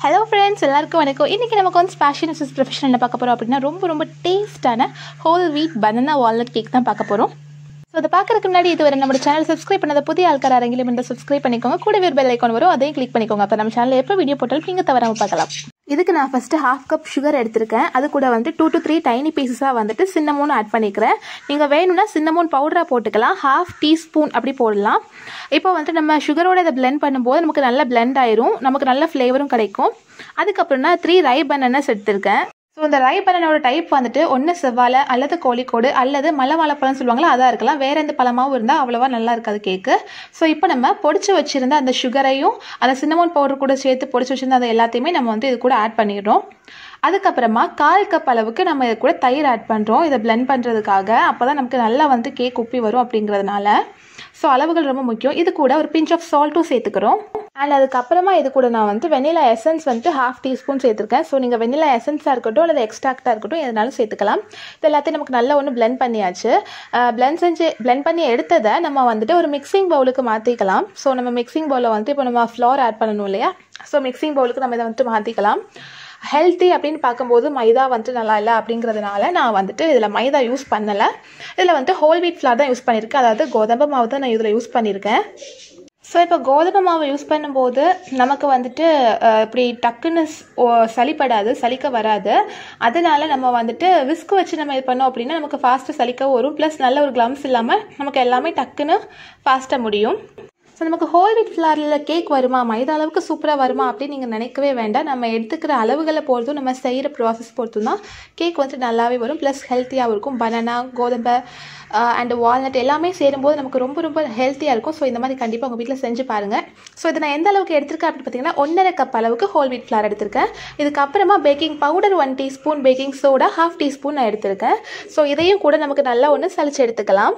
Hello friends எல்லாருக்கும் வணக்கம் இன்றைக்கி நமக்கு வந்து ஸ்பேஷன் விசஸ் ப்ரொஃபஷன் என்ன பார்க்க போகிறோம் அப்படின்னா ரொம்ப ரொம்ப டேஸ்டான whole wheat banana walnut cake தான் பார்க்க போகிறோம் ஸோ அதை பார்க்கறதுக்கு முன்னாடி இதுவரை நம்ம சேனல் சப்ஸ்கிரைப் பண்ணாத புதிய ஆள்கார அரங்கிலும் இந்த சப்ஸ்கிரைப் பண்ணிக்கோங்க கூட வேறு பெல் ஐக்கான் வரும் அதையும் கிளிக் பண்ணிக்கோங்க அப்போ நம்ம சேனலில் எப்போ வீடியோ போட்டாலும் நீங்கள் தவறாமல் பார்க்கலாம் இதுக்கு நான் ஃபஸ்ட்டு ஹாஃப் கப் சுகர் எடுத்திருக்கேன் அது கூட வந்து டூ டு த்ரீ டைனி பீசஸாக வந்துட்டு சின்னமோன் ஆட் பண்ணிக்கிறேன் நீங்கள் வேணும்னா சின்னமோன் பவுடராக போட்டுக்கலாம் ஹாஃப் டீஸ்பூன் அப்படி போடலாம் இப்போ வந்துட்டு நம்ம சுகரோட இதை பிளெண்ட் பண்ணும்போது நமக்கு நல்லா பிளெண்ட் ஆயிரும் நமக்கு நல்ல ஃப்ளேவரும் கிடைக்கும் அதுக்கப்புறம் நான் த்ரீ ரை பனானாஸ் எடுத்திருக்கேன் ஸோ இந்த ரை பனானோட டைப் வந்துட்டு ஒன்று செவ்வாழை அல்லது கோழிக்கோடு அல்லது மலை வாழைப்பழம் சொல்லுவாங்களா அதாக இருக்கலாம் வேற எந்த பழமாவும் இருந்தால் அவ்வளோவா நல்லா இருக்காது கேக்கு ஸோ இப்போ நம்ம பொடிச்சு வச்சிருந்த அந்த சுகரையும் அந்த சின்னமோன் பவுடர் கூட சேர்த்து பொடிச்சு வச்சிருந்த அதை எல்லாத்தையுமே நம்ம வந்து இது கூட ஆட் பண்ணிடுறோம் அதுக்கப்புறமா கால் கப் அளவுக்கு நம்ம இது கூட தயிர் ஆட் பண்ணுறோம் இதை பிளெண்ட் பண்ணுறதுக்காக அப்போ தான் நமக்கு நல்லா வந்து கேக் உப்பி வரும் அப்படிங்கிறதுனால ஸோ அளவுகள் ரொம்ப முக்கியம் இது கூட ஒரு பிஞ்ச் ஆஃப் சால்ட்டும் சேர்த்துக்கிறோம் அண்ட் அதுக்கப்புறமா இது கூட நான் வந்து வெனிலா எசன்ஸ் வந்துட்டு ஹாஃப் டீஸ்பூன் சேர்த்துருக்கேன் ஸோ நீங்கள் வெனிலா எசன்ஸாக இருக்கட்டும் அல்லது எக்ஸ்ட்ராக்டாக இருக்கட்டும் எதனாலும் சேர்த்துக்கலாம் இது எல்லாத்தையும் நமக்கு நல்லா ஒன்று பிளெண்ட் பண்ணியாச்சு பிளெண்ட் செஞ்சு பிளெண்ட் பண்ணி எடுத்ததை நம்ம வந்துட்டு ஒரு மிக்சிங் பவுலுக்கு மாற்றிக்கலாம் ஸோ நம்ம மிக்சிங் பவுலில் வந்துட்டு இப்போ நம்ம ஃப்ளோர் ஆட் பண்ணணும் இல்லையா ஸோ மிக்சிங் பவுலுக்கு நம்ம இதை வந்துட்டு மாற்றிக்கலாம் ஹெல்த்தி அப்படின்னு பார்க்கும்போது மைதா வந்துட்டு நல்லா இல்லை அப்படிங்கிறதுனால நான் வந்துட்டு இதில் மைதா யூஸ் பண்ணலை இதில் வந்துட்டு ஹோல் வீட் ஃப்ளார் தான் யூஸ் பண்ணியிருக்கேன் அதாவது கோதம்பு மாவு தான் நான் இதில் யூஸ் பண்ணியிருக்கேன் ஸோ இப்போ கோதுமை மாவு யூஸ் பண்ணும்போது நமக்கு வந்துட்டு இப்படி டக்குன்னு சளிப்படாது சலிக்க வராது அதனால நம்ம வந்துட்டு விஸ்க் வச்சு நம்ம இது பண்ணோம் அப்படின்னா நமக்கு ஃபாஸ்ட்டு சலிக்கவும் வரும் ப்ளஸ் நல்ல ஒரு க்ளம்ஸ் இல்லாமல் நமக்கு எல்லாமே டக்குன்னு ஃபாஸ்ட்டாக முடியும் ஸோ நமக்கு ஹோல் வீட் ஃப்ளாரில் கேக் வருமா மைதா அளவுக்கு சூப்பராக வருமா அப்படின்னு நீங்கள் நினைக்கவே வேண்டாம் நம்ம எடுத்துக்கிற அளவுகளை பொறுத்தும் நம்ம செய்கிற ப்ராசஸ் பொறுத்தும் தான் கேக் வந்துட்டு நல்லாவே வரும் ப்ளஸ் ஹெல்த்தியாகவும் இருக்கும் பனானா கோதுமை அண்ட் வால்நட் எல்லாமே சேரும்போது நமக்கு ரொம்ப ரொம்ப ஹெல்த்தியாக இருக்கும் ஸோ இந்த மாதிரி கண்டிப்பாக உங்கள் வீட்டில் செஞ்சு பாருங்கள் ஸோ இதை நான் எந்த அளவுக்கு எடுத்திருக்கேன் அப்படின்னு பார்த்தீங்கன்னா ஒன்றரை கப் அளவுக்கு ஹோல் வீட் ஃப்ளார் எடுத்திருக்கேன் இதுக்கப்புறமா baking powder one teaspoon baking soda half teaspoon நான் எடுத்திருக்கேன் ஸோ இதையும் கூட நமக்கு நல்லா ஒன்று சளிச்சு எடுத்துக்கலாம்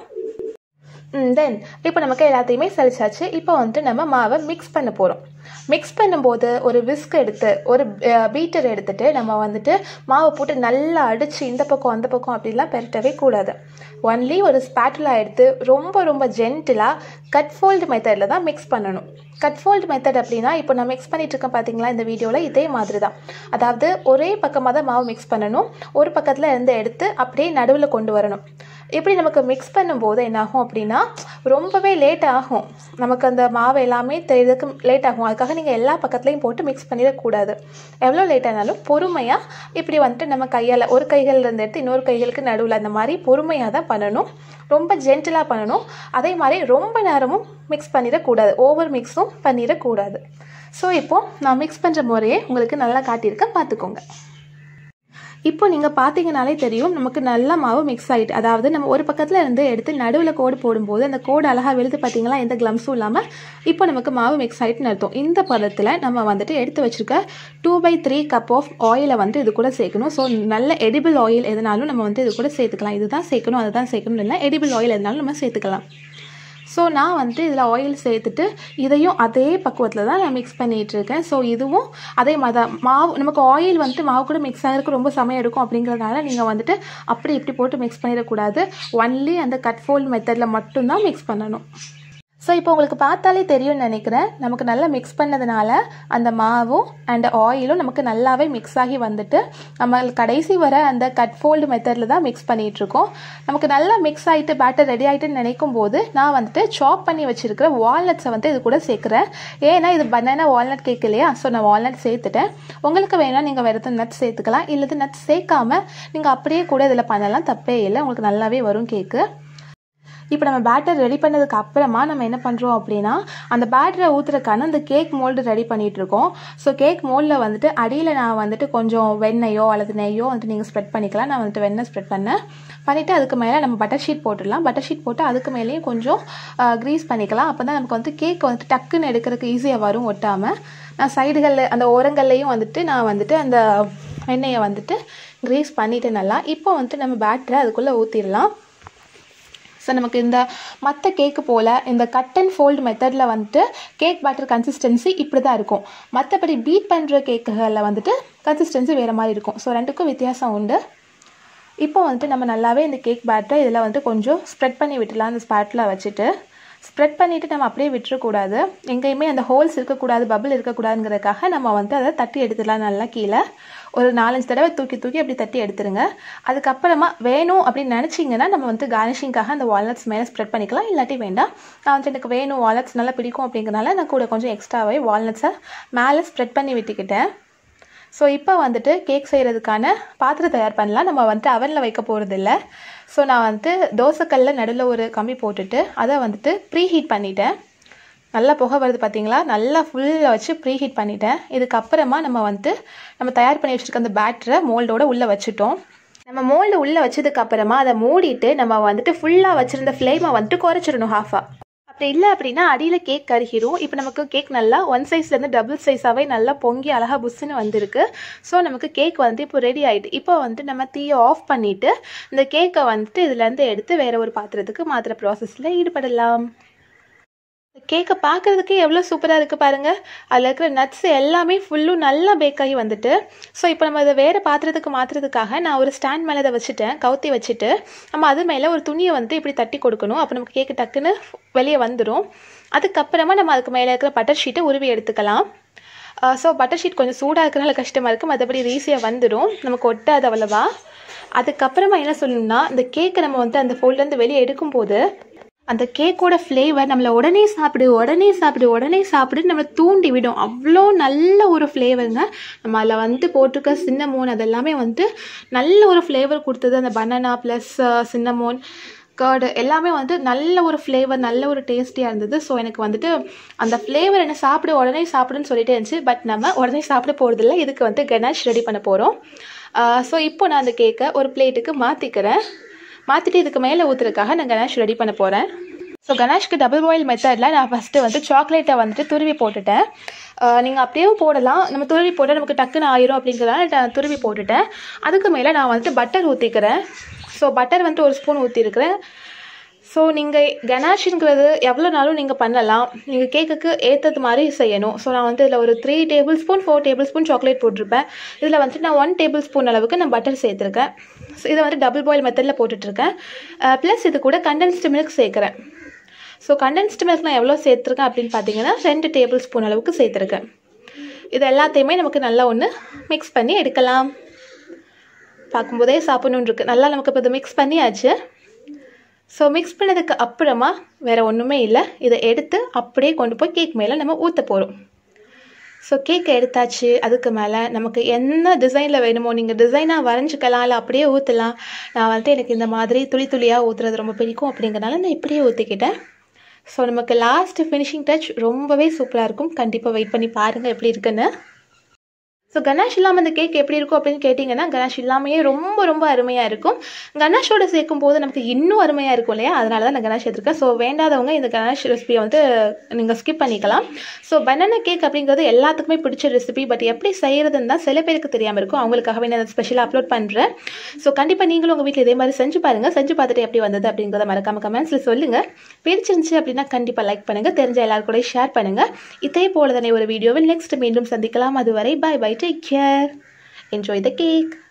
தென் இப்போ நமக்கு எல்லாத்தையுமே சலிச்சாச்சு இப்போ வந்துட்டு நம்ம மாவை மிக்ஸ் பண்ண போகிறோம் மிக்ஸ் பண்ணும்போது ஒரு விஸ்க் எடுத்து ஒரு பீட்டர் எடுத்துட்டு நம்ம வந்துட்டு மாவை போட்டு நல்லா அடித்து இந்த பக்கம் அந்த பக்கம் அப்படிலாம் பெரட்டவே கூடாது ஒன்லி ஒரு ஸ்பேட்டுலா எடுத்து ரொம்ப ரொம்ப ஜென்டிலாக கட் ஃபோல்டு மெத்தடில் தான் மிக்ஸ் பண்ணணும் கட் ஃபோல்டு மெத்தட் அப்படின்னா இப்போ நான் மிக்ஸ் பண்ணிட்டு இருக்கேன் பார்த்தீங்களா இந்த வீடியோவில் இதே மாதிரி தான் அதாவது ஒரே பக்கமாக தான் மாவு மிக்ஸ் பண்ணணும் ஒரு பக்கத்தில் இருந்து எடுத்து அப்படியே நடுவில் கொண்டு வரணும் இப்படி நமக்கு மிக்ஸ் பண்ணும்போது என்னாகும் அப்படின்னா ரொம்பவே லேட் ஆகும் நமக்கு அந்த மாவு எல்லாமே தெரியுதுக்கு லேட் ஆகும் அதுக்காக நீங்கள் எல்லா பக்கத்துலையும் போட்டு மிக்ஸ் பண்ணிடக்கூடாது எவ்வளோ லேட் ஆனாலும் பொறுமையாக இப்படி வந்துட்டு நம்ம கையால் ஒரு கைகள்லேருந்து எடுத்து இன்னொரு கைகளுக்கு நடுவில் அந்த மாதிரி பொறுமையாக தான் பண்ணணும் ரொம்ப ஜென்டிலாக பண்ணணும் அதே மாதிரி ரொம்ப நேரமும் மிக்ஸ் பண்ணிடக்கூடாது ஓவர் மிக்ஸும் பண்ணிடக்கூடாது ஸோ இப்போது நான் மிக்ஸ் பண்ணுற முறையே உங்களுக்கு நல்லா காட்டியிருக்கேன் பார்த்துக்கோங்க இப்போ நீங்கள் பார்த்தீங்கனாலே தெரியும் நமக்கு நல்ல மாவு மிக்ஸ் ஆகிட்டு அதாவது நம்ம ஒரு பக்கத்தில் இருந்து எடுத்து நடுவில் கோடு போடும்போது அந்த கோடு அழகாக வெளுத்து பார்த்தீங்களா எந்த க்ளம்ஸும் இல்லாமல் இப்போ நமக்கு மாவு மிக்ஸ் ஆகிட்டுன்னு அர்த்தம் இந்த பதத்தில் நம்ம வந்துட்டு எடுத்து வச்சுருக்க two by three cup of ஆயிலை வந்து இது கூட சேர்க்கணும் ஸோ நல்ல எடிபிள் ஆயில் எதுனாலும் நம்ம வந்து இது கூட சேர்த்துக்கலாம் இதுதான் சேர்க்கணும் அதுதான் சேர்க்கணும் இல்லை எடிபிள் ஆயில் எதுனாலும் நம்ம சேர்த்துக்கலாம் ஸோ நான் வந்துட்டு இதில் ஆயில் சேர்த்துட்டு இதையும் அதே பக்குவத்தில் தான் நான் மிக்ஸ் பண்ணிகிட்டு இருக்கேன் ஸோ இதுவும் அதே மாதிரி தான் மாவு நமக்கு ஆயில் வந்துட்டு மாவு கூட மிக்ஸ் ஆகிறதுக்கு ரொம்ப சமயம் எடுக்கும் அப்படிங்கிறதுனால நீங்கள் வந்துட்டு அப்படி இப்படி போட்டு மிக்ஸ் பண்ணிடக்கூடாது ஒன்லி அந்த கட் ஃபோல்ட் மெத்தடில் மட்டும்தான் மிக்ஸ் பண்ணணும் ஸோ இப்போ உங்களுக்கு பார்த்தாலே தெரியும்னு நினைக்கிறேன் நமக்கு நல்லா மிக்ஸ் பண்ணதுனால அந்த மாவும் அண்ட் ஆயிலும் நமக்கு நல்லாவே மிக்ஸ் ஆகி வந்துட்டு நம்ம கடைசி வர அந்த கட் ஃபோல்டு மெத்தடில் தான் மிக்ஸ் பண்ணிகிட்ருக்கோம் நமக்கு நல்லா மிக்ஸ் ஆகிட்டு பேட்டர் ரெடி ஆகிட்டுன்னு நினைக்கும் போது நான் வந்துட்டு சாப் பண்ணி வச்சுருக்கிற வால்நட்ஸை வந்து இது கூட சேர்க்குறேன் ஏன்னா இது பனானா வால்நட் கேக் இல்லையா ஸோ நான் வால்நட் சேர்த்துட்டேன் உங்களுக்கு வேணால் நீங்கள் வேறு எதுவும் நட்ஸ் சேர்த்துக்கலாம் இல்லது நட்ஸ் சேர்க்காம நீங்கள் அப்படியே கூட இதில் பண்ணலாம் தப்பே இல்லை உங்களுக்கு நல்லாவே வரும் கேக்கு இப்போ நம்ம பேட்டர் ரெடி பண்ணதுக்கு அப்புறமா நம்ம என்ன பண்ணுறோம் அப்படின்னா அந்த பேட்டரை ஊற்றுறக்கான அந்த கேக் மோல்டு ரெடி பண்ணிகிட்டு இருக்கோம் ஸோ கேக் மோல்டில் வந்துட்டு அடியில் நான் வந்துட்டு கொஞ்சம் வெண்ணெயோ அல்லது நெய்யோ வந்துட்டு நீங்கள் ஸ்ப்ரெட் பண்ணிக்கலாம் நான் வந்துட்டு வெண்ணெய் ஸ்ப்ரெட் பண்ணேன் பண்ணிவிட்டு அதுக்கு மேலே நம்ம பட்டர் ஷீட் போட்டுடலாம் பட்டர் ஷீட் போட்டு அதுக்கு மேலேயும் கொஞ்சம் க்ரீஸ் பண்ணிக்கலாம் அப்போ தான் நமக்கு வந்து கேக் வந்துட்டு டக்குன்னு எடுக்கிறதுக்கு ஈஸியாக வரும் ஒட்டாமல் நான் சைடுகளில் அந்த ஓரங்கள்லேயும் வந்துட்டு நான் வந்துட்டு அந்த எண்ணெயை வந்துட்டு க்ரீஸ் பண்ணிவிட்டு நல்லா இப்போ வந்துட்டு நம்ம பேட்டரை அதுக்குள்ளே ஊற்றிடலாம் ஸோ நமக்கு இந்த மற்ற கேக்கு போல் இந்த கட் அண்ட் ஃபோல்டு மெத்தடில் வந்துட்டு கேக் பேட்டர் கன்சிஸ்டன்சி இப்படி தான் இருக்கும் மற்றபடி பீட் பண்ணுற கேக்குகளில் வந்துட்டு கன்சிஸ்டன்சி வேறு மாதிரி இருக்கும் ஸோ ரெண்டுக்கும் வித்தியாசம் உண்டு இப்போ வந்துட்டு நம்ம நல்லாவே இந்த கேக் பேட்டரை இதில் வந்துட்டு கொஞ்சம் ஸ்ப்ரெட் பண்ணி விட்டுலாம் அந்த ஸ்பேட்டில் வச்சுட்டு ஸ்ப்ரெட் பண்ணிவிட்டு நம்ம அப்படியே விட்டுறக்கூடாது எங்கேயுமே அந்த ஹோல்ஸ் இருக்கக்கூடாது பபிள் இருக்கக்கூடாதுங்கிறதுக்காக நம்ம வந்து அதை தட்டி எடுத்துடலாம் நல்லா கீழே ஒரு நாலஞ்சு தடவை தூக்கி தூக்கி அப்படி தட்டி எடுத்துருங்க அதுக்கப்புறமா வேணும் அப்படின்னு நினச்சிங்கன்னா நம்ம வந்து கார்னிஷிங்காக அந்த வால்நட்ஸ் மேலே ஸ்ப்ரெட் பண்ணிக்கலாம் இல்லாட்டி வேண்டாம் நான் வந்து எனக்கு வேணும் வால்நட்ஸ் நல்லா பிடிக்கும் அப்படிங்கிறனால நான் கூட கொஞ்சம் எக்ஸ்ட்ராவே வால்நட்ஸை மேலே ஸ்ப்ரெட் பண்ணி விட்டுக்கிட்டேன் ஸோ இப்போ வந்துட்டு கேக் செய்கிறதுக்கான பாத்திரம் தயார் பண்ணலாம் நம்ம வந்துட்டு அவனில் வைக்க போகிறது இல்லை ஸோ நான் வந்துட்டு தோசைக்கல்ல நடுவில் ஒரு கம்பி போட்டுட்டு அதை வந்துட்டு ப்ரீ ஹீட் பண்ணிட்டேன் நல்லா புகை வருது பார்த்தீங்களா நல்லா ஃபுல்லில் வச்சு ப்ரீ ஹீட் பண்ணிட்டேன் இதுக்கப்புறமா நம்ம வந்துட்டு நம்ம தயார் பண்ணி வச்சுருக்க அந்த பேட்டரை மோல்டோட உள்ளே வச்சுட்டோம் நம்ம மோல்டு உள்ளே வச்சதுக்கு அப்புறமா அதை மூடிட்டு நம்ம வந்துட்டு ஃபுல்லாக வச்சுருந்த ஃப்ளேமை வந்துட்டு குறைச்சிடணும் ஹாஃபாக அப்படி இல்லை அப்படின்னா அடியில் கேக் கருகிரும் இப்போ நமக்கு கேக் நல்லா ஒன் சைஸ்லேருந்து டபுள் சைஸாகவே நல்லா பொங்கி அழகாக புஷ்ஷுன்னு வந்திருக்கு ஸோ நமக்கு கேக் வந்து இப்போ ரெடி ஆகிட்டு இப்போ வந்துட்டு நம்ம தீயை ஆஃப் பண்ணிவிட்டு இந்த கேக்கை வந்துட்டு இதுலேருந்து எடுத்து வேறு ஒரு பாத்திரத்துக்கு மாத்திர ப்ராசஸில் ஈடுபடலாம் கேக்கை பார்க்குறதுக்கு எவ்வளோ சூப்பராக இருக்குது பாருங்கள் அதில் இருக்கிற நட்ஸ் எல்லாமே ஃபுல்லும் நல்லா பேக் ஆகி வந்துட்டு ஸோ இப்போ நம்ம இதை வேறு பாத்திரத்துக்கு மாற்றுறதுக்காக நான் ஒரு ஸ்டாண்ட் மேலே இதை வச்சுட்டேன் கவுத்தி வச்சுட்டு நம்ம அது மேலே ஒரு துணியை வந்து இப்படி தட்டி கொடுக்கணும் அப்போ நமக்கு கேக்கு டக்குன்னு வெளியே வந்துடும் அதுக்கப்புறமா நம்ம அதுக்கு மேலே இருக்கிற பட்டர் ஷீட்டை உருவி எடுத்துக்கலாம் ஸோ பட்டர் ஷீட் கொஞ்சம் சூடாக இருக்கிறனால கஷ்டமாக இருக்குது மற்றபடி ஈஸியாக வந்துடும் நமக்கு ஒட்டாது அவ்வளவா அதுக்கப்புறமா என்ன சொல்லணும்னா இந்த கேக்கை நம்ம வந்து அந்த ஃபோல்ட்லேருந்து வெளியே எடுக்கும்போது அந்த கேக்கோட ஃப்ளேவர் நம்மளை உடனே சாப்பிடு உடனே சாப்பிடு உடனே சாப்பிடு நம்மளை தூண்டி விடும் அவ்வளோ நல்ல ஒரு ஃப்ளேவருங்க நம்ம அதில் வந்து போட்டிருக்க சின்னமோன் அதெல்லாமே வந்துட்டு நல்ல ஒரு ஃப்ளேவர் கொடுத்தது அந்த பனானா ப்ளஸ் சின்னமோன் கர்டு எல்லாமே வந்து நல்ல ஒரு ஃப்ளேவர் நல்ல ஒரு டேஸ்டியாக இருந்தது ஸோ எனக்கு வந்துட்டு அந்த ஃப்ளேவர் என்ன சாப்பிடு உடனே சாப்பிடுன்னு சொல்லிட்டே இருந்துச்சு பட் நம்ம உடனே சாப்பிட போகிறதில்ல இதுக்கு வந்து கணேஷ் ரெடி பண்ண போகிறோம் ஸோ இப்போ நான் அந்த கேக்கை ஒரு பிளேட்டுக்கு மாற்றிக்கிறேன் மாற்றிட்டு இதுக்கு மேலே ஊற்றுறதுக்காக நான் கணேஷ் ரெடி பண்ண போகிறேன் ஸோ கணேஷ்க்கு டபுள் பாயில் மெத்தடில் நான் ஃபஸ்ட்டு வந்து சாக்லேட்டை வந்துட்டு துருவி போட்டுட்டேன் நீங்கள் அப்படியே போடலாம் நம்ம துருவி போட்டால் நமக்கு டக்குன்னு ஆயிரும் அப்படிங்கிறதால நான் துருவி போட்டுட்டேன் அதுக்கு மேலே நான் வந்துட்டு பட்டர் ஊற்றிக்கிறேன் ஸோ பட்டர் வந்துட்டு ஒரு ஸ்பூன் ஊற்றிருக்கிறேன் ஸோ நீங்கள் கனாஷுங்கிறது எவ்வளோ நாளும் நீங்கள் பண்ணலாம் நீங்கள் கேக்குக்கு ஏற்றது மாதிரி செய்யணும் ஸோ நான் வந்து இதில் ஒரு three tablespoon four tablespoon chocolate போட்டிருப்பேன் இதில் வந்துட்டு நான் ஒன் டேபிள் ஸ்பூன் அளவுக்கு நான் பட்டர் சேர்த்துருக்கேன் ஸோ இதை வந்து டபுள் பாயில் மெத்தடில் போட்டுட்ருக்கேன் ப்ளஸ் இது கூட கண்டென்ஸ்டு மில்க் சேர்க்குறேன் ஸோ கண்டென்ஸ்டு மில்க் நான் எவ்வளோ சேர்த்துருக்கேன் அப்படின்னு பார்த்தீங்கன்னா ரெண்டு டேபிள் ஸ்பூன் அளவுக்கு சேர்த்துருக்கேன் இது எல்லாத்தையுமே நமக்கு நல்லா ஒன்று மிக்ஸ் பண்ணி எடுக்கலாம் பார்க்கும்போதே சாப்பிட்ணுன்னு இருக்குது நல்லா நமக்கு இப்போ இதை மிக்ஸ் பண்ணியாச்சு ஸோ மிக்ஸ் பண்ணதுக்கு அப்புறமா வேறு ஒன்றுமே இல்லை இதை எடுத்து அப்படியே கொண்டு போய் கேக் மேலே நம்ம ஊற்ற போகிறோம் ஸோ கேக் எடுத்தாச்சு அதுக்கு மேலே நமக்கு என்ன டிசைனில் வேணுமோ நீங்கள் டிசைனாக வரைஞ்சிக்கலாம் இல்லை அப்படியே ஊற்றலாம் நான் வந்துட்டு எனக்கு இந்த மாதிரி துளி துளியாக ஊற்றுறது ரொம்ப பிடிக்கும் அப்படிங்கிறனால நான் இப்படியே ஊற்றிக்கிட்டேன் ஸோ நமக்கு லாஸ்ட் ஃபினிஷிங் டச் ரொம்பவே சூப்பராக இருக்கும் கண்டிப்பாக வெயிட் பண்ணி பாருங்கள் எப்படி இருக்குன்னு ஸோ கணேஷ் இல்லாமல் இந்த கேக் எப்படி இருக்கும் அப்படின்னு கேட்டிங்கன்னா கணேஷ் இல்லாமையே ரொம்ப ரொம்ப அருமையாக இருக்கும் கணேஷோட சேர்க்கும் போது நமக்கு இன்னும் அருமையாக இருக்கும் இல்லையா அதனால தான் நான் கணேஷ் எடுத்துருக்கேன் ஸோ வேண்டாதவங்க இந்த கணேஷ் ரெசிபியை வந்து நீங்கள் ஸ்கிப் பண்ணிக்கலாம் ஸோ பனானா கேக் அப்படிங்கிறது எல்லாத்துக்குமே பிடிச்ச ரெசிபி பட் எப்படி செய்கிறதுன்னு தான் சில பேருக்கு தெரியாமல் இருக்கும் அவங்களுக்காகவே நான் ஸ்பெஷலாக அப்லோட் பண்ணுறேன் ஸோ கண்டிப்பாக நீங்களும் உங்கள் வீட்டில் இதே மாதிரி செஞ்சு பாருங்கள் செஞ்சு பார்த்துட்டு எப்படி வந்தது அப்படிங்கிறத மறக்காம கமெண்ட்ஸில் சொல்லுங்கள் பிடிச்சிருந்துச்சு அப்படின்னா கண்டிப்பாக லைக் பண்ணுங்கள் தெரிஞ்ச எல்லாரும் கூட ஷேர் பண்ணுங்கள் இதே போல தானே ஒரு வீடியோவில் நெக்ஸ்ட் மீண்டும் சந்திக்கலாம் அதுவரை bye bye Take care. Enjoy the cake.